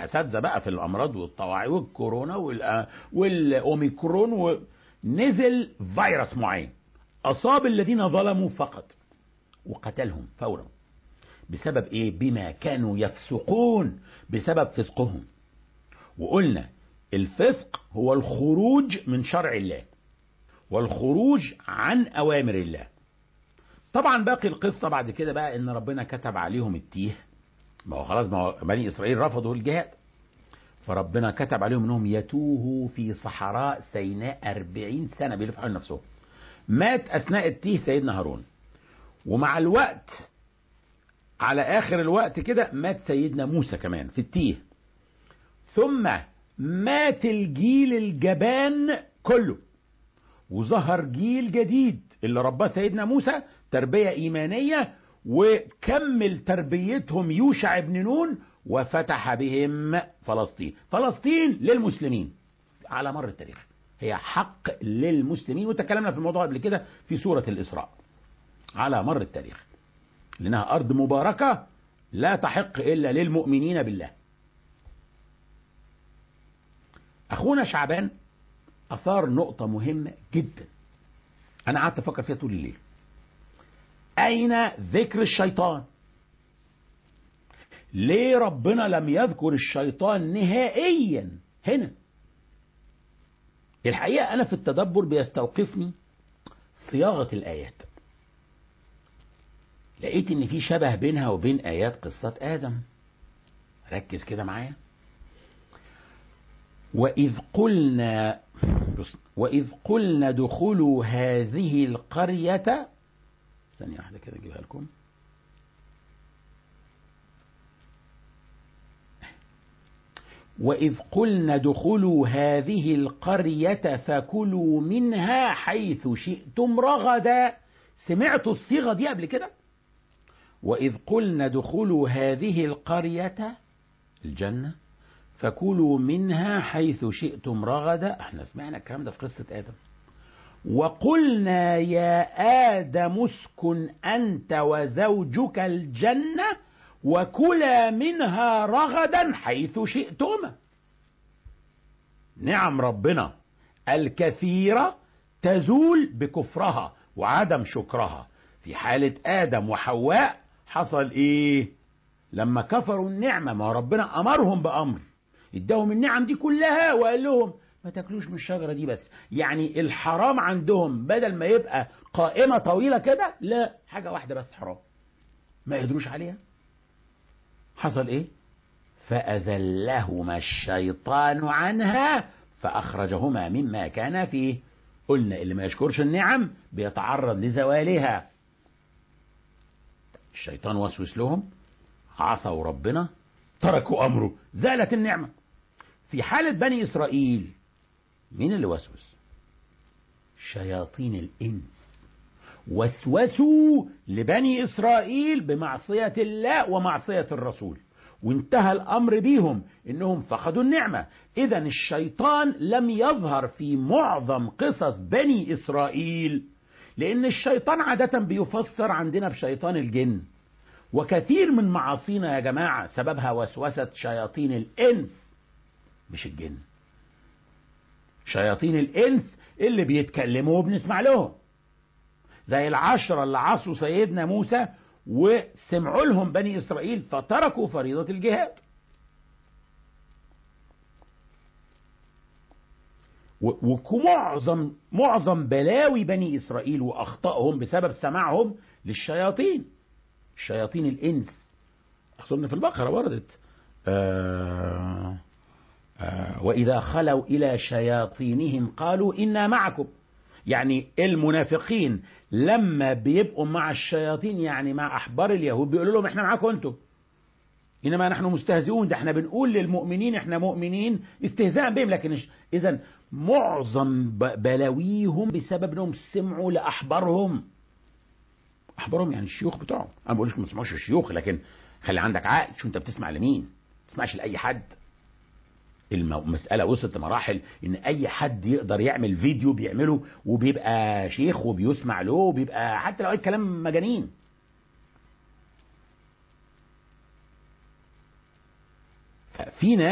اساتذه بقى في الامراض والطواعي والكورونا والأ- والاوميكرون و... نزل فيروس معين اصاب الذين ظلموا فقط وقتلهم فورا بسبب ايه بما كانوا يفسقون بسبب فسقهم وقلنا الفسق هو الخروج من شرع الله والخروج عن اوامر الله طبعا باقي القصة بعد كده بقى ان ربنا كتب عليهم التيه ما هو خلاص ما هو بني اسرائيل رفضوا الجهاد فربنا كتب عليهم انهم يتوهوا في صحراء سيناء أربعين سنة بيلفوا حول نفسهم مات اثناء التيه سيدنا هارون ومع الوقت على اخر الوقت كده مات سيدنا موسى كمان في التيه ثم مات الجيل الجبان كله وظهر جيل جديد اللي رباه سيدنا موسى تربية إيمانية وكمل تربيتهم يوشع بن نون وفتح بهم فلسطين فلسطين للمسلمين على مر التاريخ هي حق للمسلمين وتكلمنا في الموضوع قبل كده في سورة الإسراء على مر التاريخ لأنها أرض مباركة لا تحق إلا للمؤمنين بالله أخونا شعبان أثار نقطة مهمة جدا أنا قعدت أفكر فيها طول الليل أين ذكر الشيطان ليه ربنا لم يذكر الشيطان نهائيا هنا الحقيقة أنا في التدبر بيستوقفني صياغة الآيات لقيت إن في شبه بينها وبين آيات قصة آدم ركز كده معايا وإذ قلنا بص، وإذ قلنا ادخلوا هذه القرية ثانية واحدة كده أجيبها لكم وإذ قلنا ادخلوا هذه القرية فكلوا منها حيث شئتم رغدا سمعتوا الصيغة دي قبل كده وإذ قلنا ادخلوا هذه القرية الجنة فكلوا منها حيث شئتم رغدا احنا سمعنا الكلام ده في قصة آدم وقلنا يا آدم اسكن أنت وزوجك الجنة وكلا منها رغدا حيث شئتما نعم ربنا الكثيرة تزول بكفرها وعدم شكرها في حالة آدم وحواء حصل إيه لما كفروا النعمة ما ربنا أمرهم بأمر اداهم النعم دي كلها وقال لهم ما تاكلوش من الشجرة دي بس يعني الحرام عندهم بدل ما يبقى قائمة طويلة كده لا حاجة واحدة بس حرام ما يقدروش عليها حصل ايه فأزلهما الشيطان عنها فأخرجهما مما كان فيه قلنا اللي ما يشكرش النعم بيتعرض لزوالها الشيطان وسوس لهم عصوا ربنا تركوا أمره زالت النعمة في حالة بني إسرائيل مين اللي وسوس شياطين الإنس وسوسوا لبني إسرائيل بمعصية الله ومعصية الرسول وانتهى الأمر بيهم إنهم فقدوا النعمة إذا الشيطان لم يظهر في معظم قصص بني إسرائيل لأن الشيطان عادة بيفسر عندنا بشيطان الجن وكثير من معاصينا يا جماعة سببها وسوسة شياطين الإنس مش الجن شياطين الإنس اللي بيتكلموا وبنسمع لهم زي العشرة اللي عصوا سيدنا موسى وسمعوا لهم بني إسرائيل فتركوا فريضة الجهاد ومعظم معظم بلاوي بني إسرائيل وأخطائهم بسبب سماعهم للشياطين شياطين الإنس أظن في البقرة وردت آه آه وإذا خلوا إلى شياطينهم قالوا إنا معكم يعني المنافقين لما بيبقوا مع الشياطين يعني مع أحبار اليهود بيقولوا لهم إحنا معاكم أنتم إنما نحن مستهزئون ده إحنا بنقول للمؤمنين إحنا مؤمنين استهزاء بهم لكن إذا معظم بلاويهم بسبب إنهم سمعوا لأحبارهم أحبارهم يعني الشيوخ بتوعهم أنا ما بقولش ما تسمعوش الشيوخ لكن خلي عندك عقل شو أنت بتسمع لمين ما تسمعش لأي حد المسألة وصلت لمراحل إن أي حد يقدر يعمل فيديو بيعمله وبيبقى شيخ وبيسمع له وبيبقى حتى لو أي كلام مجانين في ناس